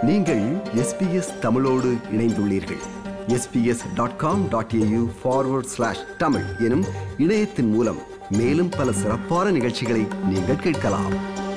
நீங்கள் எஸ்பிஎஸ் தமிழோடு இணைந்துள்ளீர்கள் SBS dot com dot AU forward slash Tamil எனும் இணையத்தின் மூலம் மேலும் பல சிறப்பான நிகழ்ச்சிகளை நீங்கள் கேட்கலாம்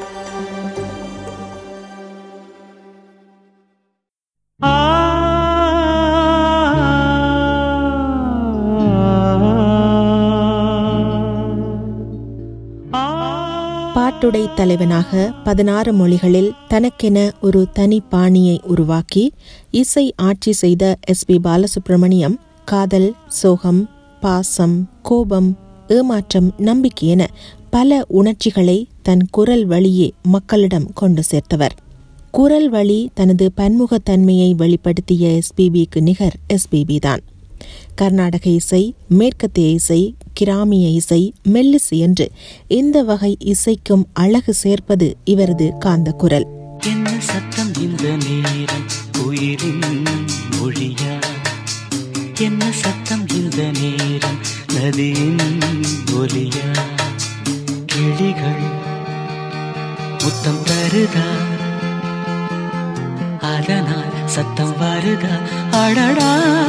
பாட்டுடை தலைவனாக பதினாறு மொழிகளில் தனக்கென ஒரு தனி பாணியை உருவாக்கி இசை ஆட்சி செய்த எஸ் பி பாலசுப்ரமணியம் காதல் சோகம் பாசம் கோபம் ஏமாற்றம் நம்பிக்கை என பல உணர்ச்சிகளை தன் குரல் வழியே மக்களிடம் கொண்டு சேர்த்தவர் குரல் வழி தனது பன்முகத்தன்மையை வெளிப்படுத்திய எஸ்பிபிக்கு நிகர் எஸ்பிபி தான் கர்நாடக இசை மேற்கத்திய இசை கிராமிய இசை மெல்லிசை என்று எந்த வகை இசைக்கும் அழகு சேர்ப்பது இவரது காந்த குரல் என்ன சத்தம் இந்த நேரம் உயிரின் மொழியா என்ன சத்தம் இந்த நேரம் நதியின் ஒலியா கிளிகள் முத்தம் தருதா அதனால் சத்தம் வருதா அடடா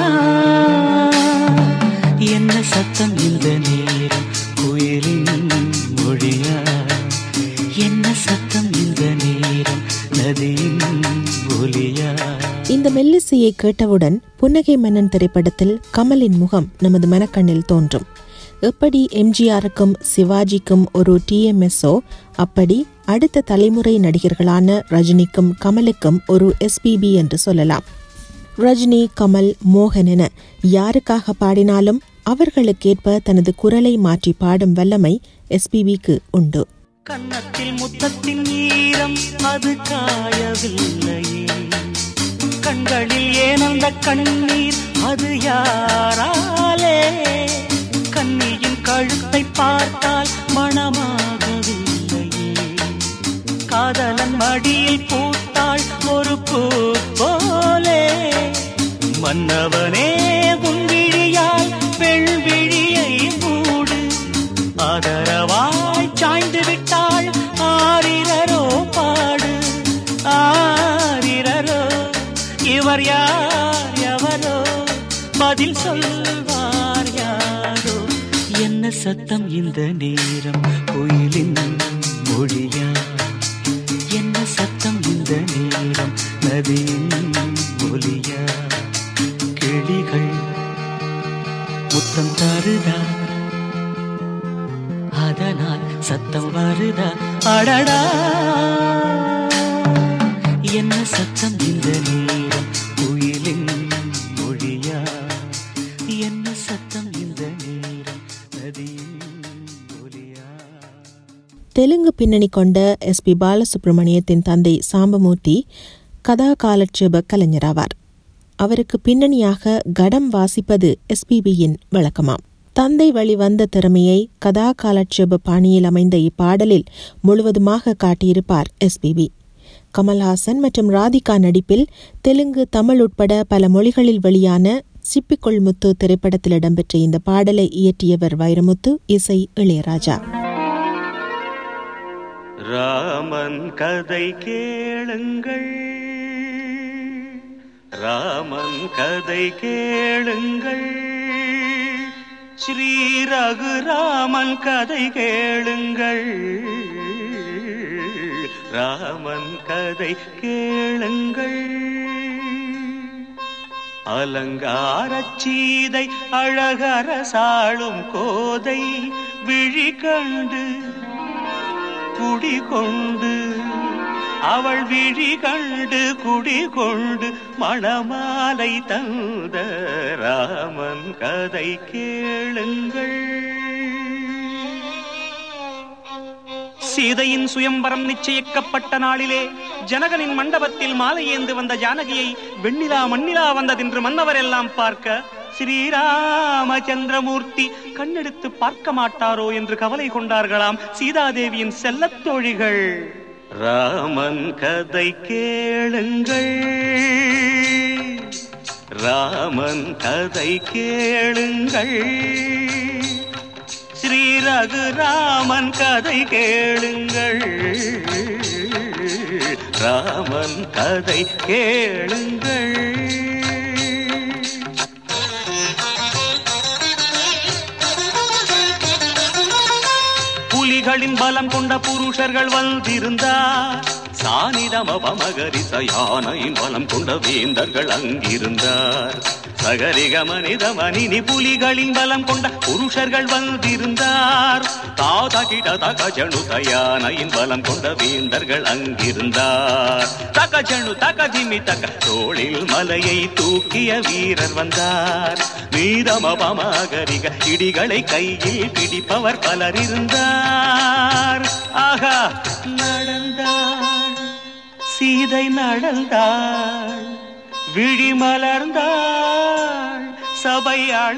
என்ன சத்தம் இந்த நேரம் குயிலின் மொழியா என்ன சத்தம் இந்த நேரம் நதியின் ஒலியா இந்த மெல்லிசையை கேட்டவுடன் புன்னகை மன்னன் திரைப்படத்தில் கமலின் முகம் நமது மனக்கண்ணில் தோன்றும் எப்படி எம்ஜிஆருக்கும் சிவாஜிக்கும் ஒரு டிஎம்எஸ்ஓ அப்படி அடுத்த தலைமுறை நடிகர்களான ரஜினிக்கும் கமலுக்கும் ஒரு எஸ்பிபி என்று சொல்லலாம் ரஜினி கமல் மோகன் என யாருக்காக பாடினாலும் அவர்களுக்கேற்ப தனது குரலை மாற்றி பாடும் வல்லமை எஸ்பிபிக்கு உண்டு கன்னத்தில் முத்தத்தின் ஈரம் அது காயவில்லையே கண்களில் ஏன் அந்த கண்ணீர் அது யாராலே கண்ணியின் கழுத்தை பார்த்தால் மணமாகவில்லையே காதலன் மடியில் பூத்தாள் ஒரு பூ போலே மன்னவனே உன் விழியால் வெள்விழியை மூடு ஆதரவாய் சாய்ந்து விட்டாள் ஆரிரரோ பாடு ஆரிரரோ இவர் யார் எவரோ பதில் சொல்வார் யாரோ என்ன சத்தம் இந்த நேரம் கோயிலின் மொழியா என்ன சத்தம் இந்த நேரம் நதியின் ஒலியா கிளிகள் முத்தம் தருதா அதனால் சத்தம் வருதா அடடா என்ன சத்தம் இந்த நேரம் குயிலின் மொழியா என்ன சத்தம் இந்த நேரம் நதியின் ஒலியா தெலுங்கு பின்னணி கொண்ட எஸ் பி பாலசுப்ரமணியத்தின் தந்தை சாம்பமூர்த்தி கதா காலட்சேப கலைஞராவார் அவருக்கு பின்னணியாக கடம் வாசிப்பது எஸ்பிபியின் வழக்கமாம் தந்தை வழி வந்த திறமையை கதா காலட்சேப பாணியில் அமைந்த இப்பாடலில் முழுவதுமாக காட்டியிருப்பார் எஸ்பிபி கமல்ஹாசன் மற்றும் ராதிகா நடிப்பில் தெலுங்கு தமிழ் உட்பட பல மொழிகளில் வெளியான சிப்பிக்குள் முத்து திரைப்படத்தில் இடம்பெற்ற இந்த பாடலை இயற்றியவர் வைரமுத்து இசை இளையராஜா ராமன் கதை கேளுங்கள் ராமன் கதை கேளுங்கள் ஸ்ரீ ரகுராமன் கதை கேளுங்கள் ராமன் கதை கேளுங்கள் அலங்காரச் சீதை அழகரசாளும் கோதை விழி கண்டு குடிகொண்டு அவள் விழி கண்டு குடிகொண்டு மணமாலை தந்த ராமன் கதை கேளுங்கள் சீதையின் சுயம்பரம் நிச்சயிக்கப்பட்ட நாளிலே ஜனகனின் மண்டபத்தில் மாலை ஏந்து வந்த ஜானகியை வெண்ணிலா மண்ணிலா வந்ததென்று மன்னவர் எல்லாம் பார்க்க ஸ்ரீராமச்சந்திரமூர்த்தி கண்ணெடுத்து பார்க்க மாட்டாரோ என்று கவலை கொண்டார்களாம் சீதாதேவியின் செல்லத் தோழிகள் ராமன் கதை கேளுங்கள் ராமன் கதை கேளுங்கள் ஸ்ரீ ரகுராமன் கதை கேளுங்கள் ராமன் கதை கேளுங்கள் புலிகளின் பலம் கொண்ட புருஷர்கள் வந்திருந்தார் சானிதமபமகரிச யானையின் பலம் கொண்ட வேந்தர்கள் அங்கிருந்தார் சகரிக மனித மனினி புலிகளின் பலம் கொண்ட புருஷர்கள் வந்திருந்தார் தாத கிட தகஜனு தயானையின் பலம் கொண்ட வேந்தர்கள் அங்கிருந்தார் தகஜனு தகதிமி தக தோளில் மலையை தூக்கிய வீரர் வந்தார் மீதமபமகரிக இடிகளை கையில் பிடிப்பவர் பலர் இருந்தார் ஆகா நடந்தாள் சீதை நடந்தாள் விழி மலர்ந்தாள் சபை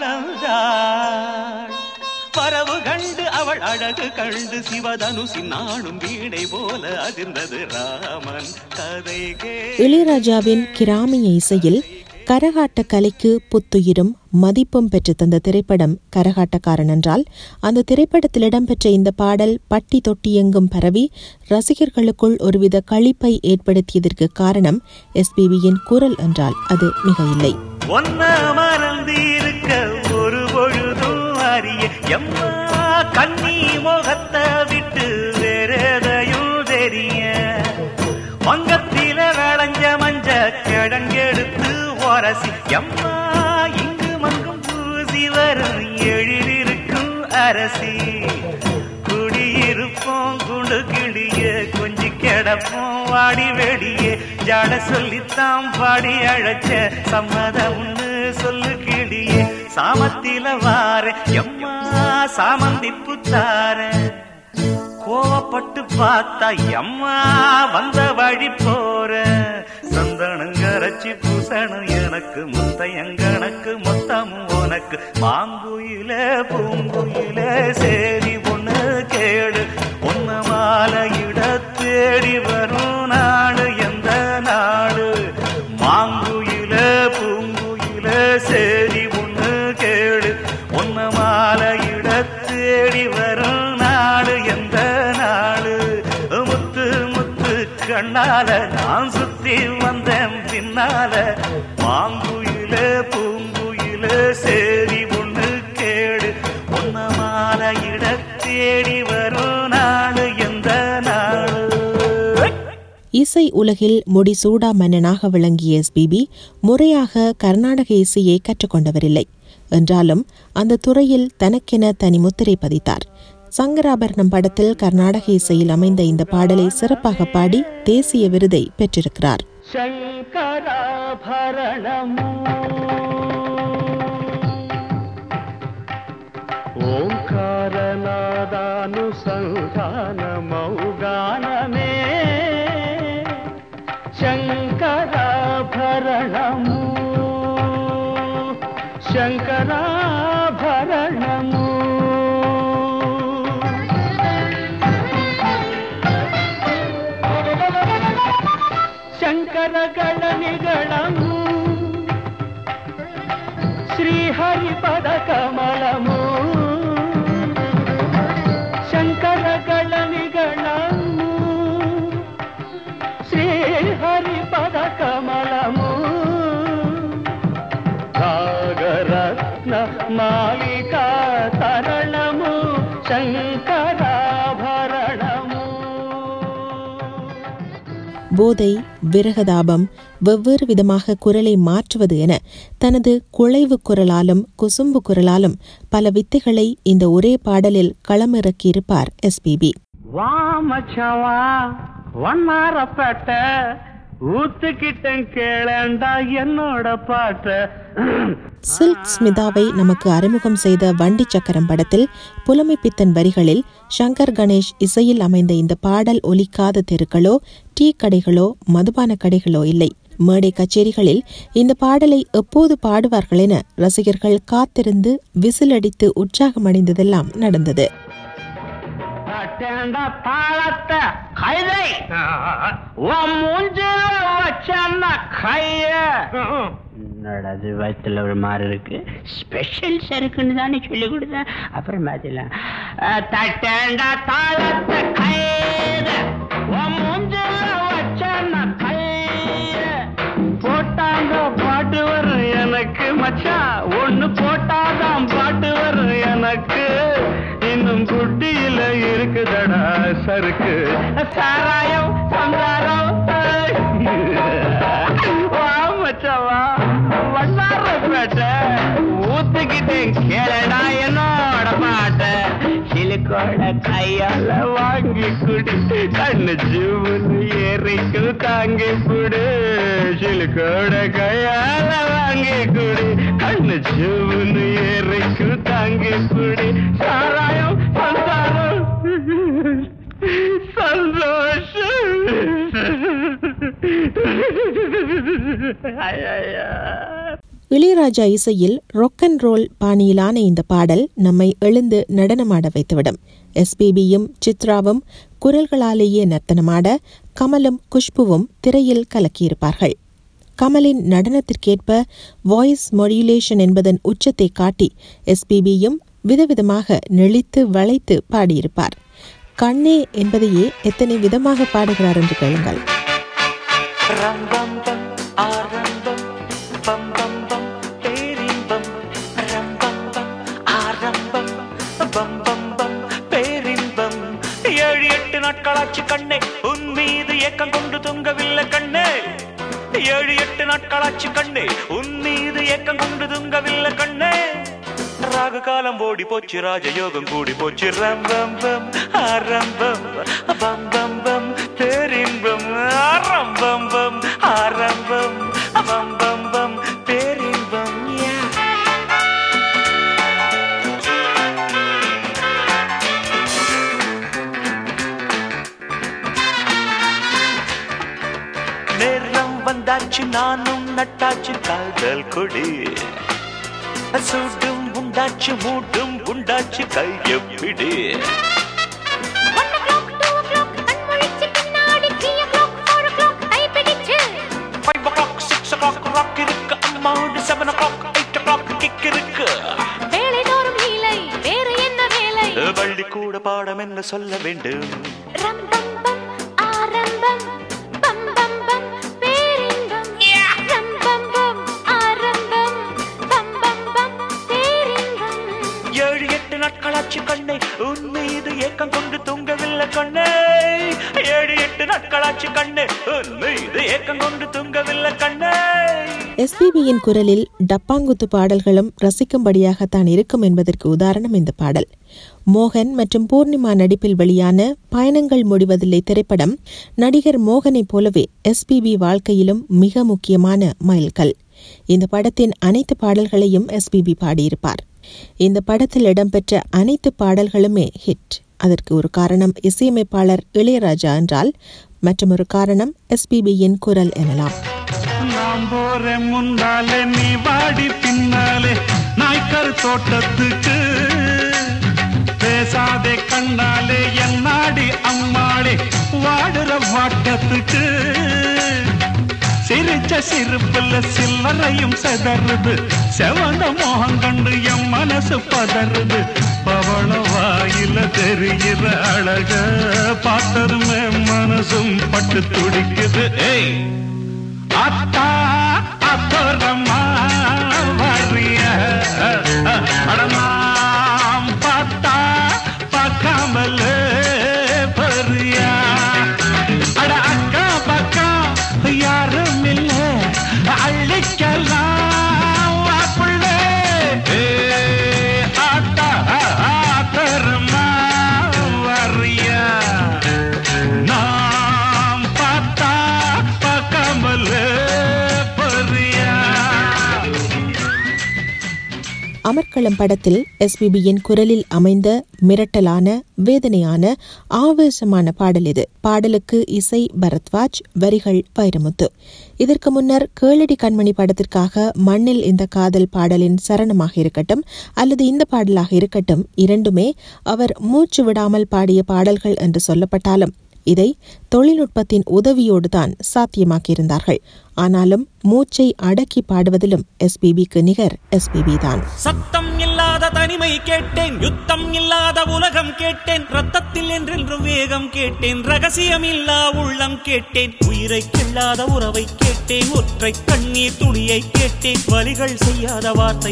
அளந்தாள் பரவு கண்டு அவள் அழகு கண்டு சிவதனுசின் நாடும் வீணை போல அதிர்ந்தது ராமன் கதை கே இளையராஜாவின் கிராமிய இசையில் கரகாட்ட கலைக்கு புத்துயிரும் மதிப்பும் பெற்று தந்த திரைப்படம் கரகாட்டக்காரன் என்றால் அந்த திரைப்படத்தில் இடம்பெற்ற இந்த பாடல் பட்டி தொட்டி எங்கும் பரவி ரசிகர்களுக்குள் ஒருவித களிப்பை ஏற்படுத்தியதற்கு காரணம் எஸ்பிபியின் குரல் என்றால் அது மிக இல்லை ஒன்ன மறந்திருக்க ஒரு பொழுதும் அறிய எம்மா கண்ணி முகத்தை விட்டு வேறெதையும் தெரிய வங்கத்தில விளைஞ்ச மஞ்ச கிழங்கெடுத்து உரசி எம்மா இங்கு மங்கும் பூசி வரும் எழிலிருக்கும் அரசி குடியிருப்போம் குண்டு கிளிய கொஞ்சி கிடப்போம் வாடி வெடியே ஜாட சொல்லித்தான் பாடி அழைச்ச சம்மதம்னு சொல்லு கிளியே சாமத்தில வார எம்மா சாமந்தி புத்தார கோவப்பட்டு பார்த்தா எம்மா வந்த வழி போற சந்தனங்கரைச்சி பூசணும் எனக்கு முத்தையங்கணக்கு மொத்தமும் உனக்கு மாங்குயில பூங்குயில சேரி ஒண்ணு கேடு ஒன்ன மாலையிட தேடி வரும் நாடு எந்த நாடு மாங்குயில பூங்குயில சேரி ஒண்ணு கேடு ஒன்ன மாலையிட தேடி வரும் நாடு எந்த நாடு முத்து முத்து கண்ணால நான் சுத்தி வந்தேன் பின்னால மாங்குயில பூங்குயில சேரி ஒண்ணு கேடு ஒன்ன மாலையிட தேடி வரும் நாடு எந்த நாடு இசை உலகில் முடிசூடா மன்னனாக விளங்கிய எஸ்பிபி முறையாக கர்நாடக இசையை கற்றுக்கொண்டவரில்லை என்றாலும் அந்த துறையில் தனக்கென தனி முத்திரை பதித்தார் சங்கராபரணம் படத்தில் கர்நாடக இசையில் அமைந்த இந்த பாடலை சிறப்பாக பாடி தேசிய விருதை பெற்றிருக்கிறார் శంకరాభరణము ఓంకారనాదానుసంధానమౌగానమే శంకరాభరణము శంకరాభరణము ಶಂಕರಗಳ ನಿಗಳము ಶ್ರೀಹರಿಪದ ಕಮಲము ಶಂಕರಗಳ ನಿಗಳము ಶ್ರೀಹರಿಪದ ಕಮಲము ರಾಗರತ್ನ ಮಾಲಿಕಾ ತರಣము ಶಂಕರಾಭರಣము போதை விரகதாபம் வெவ்வேறு விதமாக குரலை மாற்றுவது என தனது குழைவு குரலாலும் குசும்பு குரலாலும் பல வித்தைகளை இந்த ஒரே பாடலில் களமிறக்கியிருப்பார் எஸ்பிபி வா மச்சவா வண்ணாரப்பேட்ட ஊத்துக்கிட்டேன் கேளண்டா என்னோட பாட்ட சில்க் ஸ்மிதாவை நமக்கு அறிமுகம் செய்த வண்டி சக்கரம் படத்தில் புலமைப்பித்தன் வரிகளில் சங்கர் கணேஷ் இசையில் அமைந்த இந்த பாடல் ஒலிக்காத தெருக்களோ டீ கடைகளோ மதுபான கடைகளோ இல்லை மேடை கச்சேரிகளில் இந்த பாடலை எப்போது பாடுவார்கள் என ரசிகர்கள் காத்திருந்து விசிலடித்து உற்சாகமடைந்ததெல்லாம் நடந்தது கட்டேண்டா தாளத்தை கைதை உன் மூஞ்சில வச்சன்னா கைய என்னடா அது வயிற்றுல ஒரு மாதிரி இருக்கு ஸ்பெஷல் சரக்குன்னு தானே சொல்லி கொடுத்தேன் அப்புறம் பார்த்துலாம் தட்டேண்டா தாளத்தை கைத உன் மூஞ்சில வச்ச சருக்கு சாராயம் சந்தாரம் வா மச்சவா வண்ணாரப்பேட்டை ஊத்துக்கிட்டேன் கேளடா என்னோட பாட்ட சிலுக்கோட கையால வாங்கி குடி கண்ணு ஜீவனு ஏறிக்கு தாங்கி குடு சிலுக்கோட கையால வாங்கி குடி கண்ணு ஜீவனு ஏறிக்கு தாங்கி குடி சாராயம் சந்தாரம் சந்தோஷம் இளையராஜா இசையில் ரொக் அண்ட் ரோல் பாணியிலான இந்த பாடல் நம்மை எழுந்து நடனமாட வைத்துவிடும் எஸ்பிபியும் சித்ராவும் குரல்களாலேயே நர்த்தனமாட கமலும் குஷ்புவும் திரையில் கலக்கியிருப்பார்கள் கமலின் நடனத்திற்கேற்ப வாய்ஸ் மாடுலேஷன் என்பதன் உச்சத்தை காட்டி எஸ்பிபியும் விதவிதமாக நெளித்து வளைத்து பாடியிருப்பார் கண்ணே என்பதையே எத்தனை விதமாக பாடுகிறார் என்று கேளுங்கள் ரம்பம் பம் ஆரம்பம் பம் பம் பம் பேரின்பம் ரம்பம் பம் ஆரம்பம் பம் பம் பம் பேரின்பம் ஏழு எட்டு நாட்களாச்சு கண்ணே உன் மீது ஏக்கம் கொண்டு தொங்கவில்லை கண்ணே ஏழு எட்டு நாட்களாச்சு கண்ணே உன் மீது ஏக்கம் கொண்டு தொங்கவில்லை கண்ணே ராகு காலம் ஓடி போச்சு ராஜயோகம் கூடி போச்சு ரம்பம் பம் ஆரம்பம் பம் பம் பம் பேரின்பம் ஆரம்பம் பம் ஆரம்பம் பம் பம் பம் பேரின்பம் யா நேரம் வந்தாச்சு நானும் நட்டாச்சு காதல் கொடி சூடும் உண்டாச்சு மூடும் உண்டாச்சு கையப்பிடி One o'clock, two o'clock, கண்முழிச்சு பின்னாடி three o'clock, four o'clock, கை பிடிச்சு. Five o'clock six o'clock rock இருக்கு அம்மாவோட seven o'clock eight o'clock kick இருக்கு வேலை தோறும் லீலை, வேறு என்ன வேலை? பள்ளி கூட பாடம் என்ன சொல்ல வேண்டும் ரம் பம் பம், ஆரம்பம். பம் பம் பம், பேரின்பம். ரம் பம் பம், ஆரம்பம். பம் பம் பம், பேரின்பம். ஏழு எட்டு நாட்களாச்சு கண்ணை உன் மீது ஏக்கம் கொண்டு தூங்கவில்லை கண்ணே ஏழு எட்டு நாட்களாச்சு கண்ணே உன் மீது ஏக்கம் கொண்டு தூங்கவில்லை கண்ணே எஸ்பிபியின் குரலில் டப்பாங்குத்து பாடல்களும் ரசிக்கும்படியாகத்தான் இருக்கும் என்பதற்கு உதாரணம் இந்த பாடல் மோகன் மற்றும் பூர்ணிமா நடிப்பில் வெளியான பயணங்கள் முடிவதில்லை திரைப்படம் நடிகர் மோகனைப் போலவே எஸ்பிபி வாழ்க்கையிலும் மிக முக்கியமான மைல்கல் இந்த படத்தின் அனைத்து பாடல்களையும் எஸ்பிபி பாடியிருப்பார் இந்த படத்தில் இடம்பெற்ற அனைத்து பாடல்களுமே ஹிட் அதற்கு ஒரு காரணம் இசையமைப்பாளர் இளையராஜா என்றால் மற்றொரு காரணம் எஸ்பிபியின் குரல் எனலாம் நான் போறேன் முன்னாலே நீ வாடி பின்னாலே நாய்க்கர் தோட்டத்துக்கு பேசாதே கண்ணாலே என் நாடி அம்மாளே வாடுற வாட்டத்துக்கு சிரிச்ச சிரிப்புல சில்லறையும் செதறுது செவந்த மோகம் கண்டு என் மனசு பதறுது பவள வாயில தெரிகிற அழக பார்த்ததுமே மனசும் பட்டு துடிக்குது ஏய் அத்தா அத்தோரம்மா வரிய அடமாம் பார்த்தா பார்க்காமல பரியா அட அக்கா பக்கம் யாரும் இல்ல அள்ளிக்கலாம் வாப்புள்ளே ஏ, ஆத்தா ஆத்தரமா வரியா நாம் பார்த்தா பார்க்காமல பரியா அமர்க்களம் படத்தில் எஸ்பிபியின் குரலில் அமைந்த மிரட்டலான வேதனையான ஆவேசமான பாடல் இது பாடலுக்கு இசை பரத்வாஜ் வரிகள் வைரமுத்து இதற்கு முன்னர் கேளடி கண்மணி படத்திற்காக மண்ணில் இந்த காதல் பாடலின் சரணமாக இருக்கட்டும் அல்லது இந்த பாடலாக இருக்கட்டும் இரண்டுமே அவர் மூச்சு விடாமல் பாடிய பாடல்கள் என்று சொல்லப்பட்டாலும் இதை தொழில்நுட்பத்தின் உதவியோடு தான் சாத்தியமாக்கியிருந்தார்கள் ஆனாலும் மூச்சை அடக்கி பாடுவதிலும் எஸ்பிபிக்கு நிகர் எஸ்பிபி தான் சத்தம் இல்லாத தனிமை கேட்டேன் யுத்தம் இல்லாத உலகம் கேட்டேன் ரத்தத்தில் என்றென்றும் வேகம் கேட்டேன் ரகசியம் இல்லா உள்ளம் கேட்டேன் உயிரை கில்லாத உறவை கேட்டேன் ஒற்றை கண்ணீர் துளியை கேட்டேன் வலிகள் செய்யாத வார்த்தை கேட்டேன்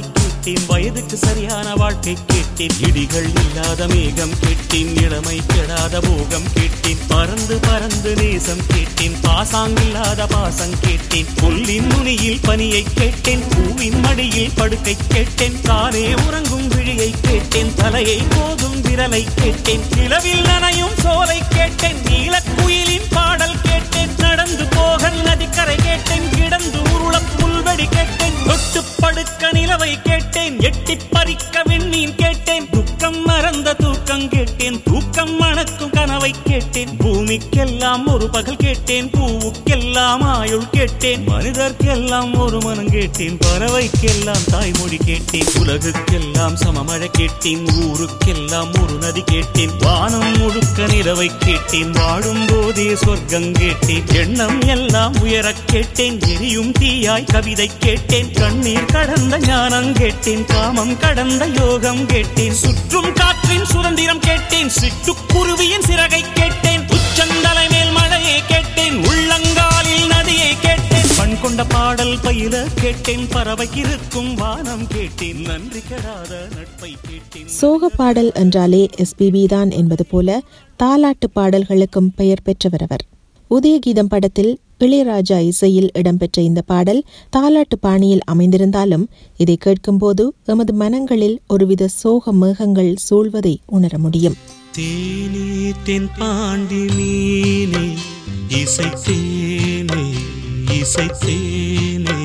கேட்டேன் வயதுக்கு சரியான வாழ்க்கை கேட்டேன் இடிகள் இல்லாத மேகம் கேட்டேன் இளமை கெடாத போகம் கேட்டேன் பறந்து பறந்து நேசம் கேட்டேன் பாசாங்கில்லாத பாசம் கேட்டேன் புல்லின் நுனியில் பனியை கேட்டேன் பூவின் மடியில் படுக்கை கேட்டேன் தானே உறங்கும் விழியை கேட்டேன் தலையை போதும் விரலை கேட்டேன் நிலவில் நனையும் சோலை கேட்டேன் நீலக்குயிலின் பாடல் கேட்டேன் நடந்து போக நதிக்கரை கேட்டேன் கிடந்து உருளப் புல்வெடி கேட்டேன் தொட்டு படுக்க நிலவை கேட்டேன் எட்டி பறிக்க விண்ணீன் கேட்டேன் துக்கம் மறந்த தூக்கம் கேட்டேன் தூக்கம் மணக்கும் கனவை கேட்டேன் பூமிக்கெல்லாம் ஒரு பகல் கேட்டேன் பூவுக்கெல்லாம் ஆயுள் கேட்டேன் மனிதர்க்கெல்லாம் ஒரு மனம் கேட்டேன் பறவைக்கெல்லாம் தாய்மொழி கேட்டேன் உலகுக்கெல்லாம் சமமழை கேட்டேன் ஊருக்கெல்லாம் ஒரு நதி கேட்டேன் வானம் முழுக்க நிலவை கேட்டேன் வாழும் போதே சொர்க்கம் கேட்டேன் எண்ணம் எல்லாம் உயரக் கேட்டேன் எரியும் தீயாய் கவிதை கேட்டேன் கண்ணீர் கடந்த ஞானம் கேட்டேன் காமம் கடந்த யோகம் கேட்டேன் சுற்றும் காற்றின் சுதந்திரம் கேட்டேன் சிட்டுக்குருவியின் சிறகை கேட்டேன் உச்சந்தலை மேல் மழையை கேட்டேன் உள்ளங்காலில் நதியை கேட்டேன் பண் கொண்ட பாடல் பயில கேட்டேன் பறவைக்கு இருக்கும் வானம் கேட்டேன் நன்றி கெடாத நட்பை கேட்டேன் சோக பாடல் என்றாலே எஸ்பிபி தான் என்பது போல தாலாட்டு பாடல்களுக்கும் பெயர் பெற்றவர் அவர் உதயகீதம் படத்தில் இளையராஜா இசையில் இடம்பெற்ற இந்த பாடல் தாலாட்டு பாணியில் அமைந்திருந்தாலும் இதை கேட்கும்போது எமது மனங்களில் ஒருவித சோக மேகங்கள் சூழ்வதை உணர முடியும் தேனே தென் பாண்டி மீனே இசை தேனே இசை தேனே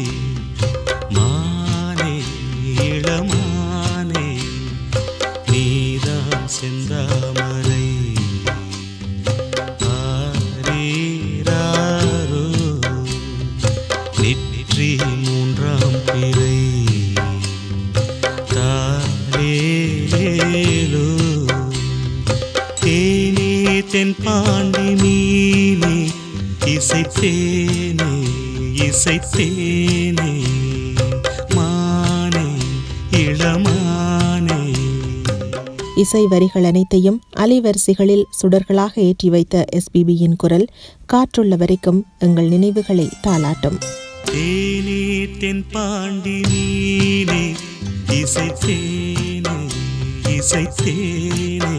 மானே இளமானே நீதான் செந்தாமரை ஆரீராரோ நெற்றி மூன்றாம் பிறை தாரேலோ தேனே தென் பாண்டி மீனே இசை தேனே இசை தேனே மானே இளமானே இசை வரிகள் அனைத்தையும் அலைவரிசைகளில் சுடர்களாக ஏற்றி வைத்த எஸ்பிபியின் குரல் காற்றுள்ள வரைக்கும் எங்கள் நினைவுகளை தாளாட்டும் தேனே தென் பாண்டி மீனே இசை தேனே இசை தேனே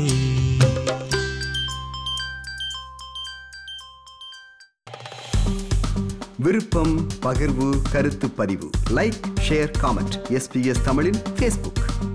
விருப்பம் பகிர்வு கருத்து பதிவு லைக் ஷேர் காமெண்ட் எஸ்பிஎஸ் தமிழின் ஃபேஸ்புக்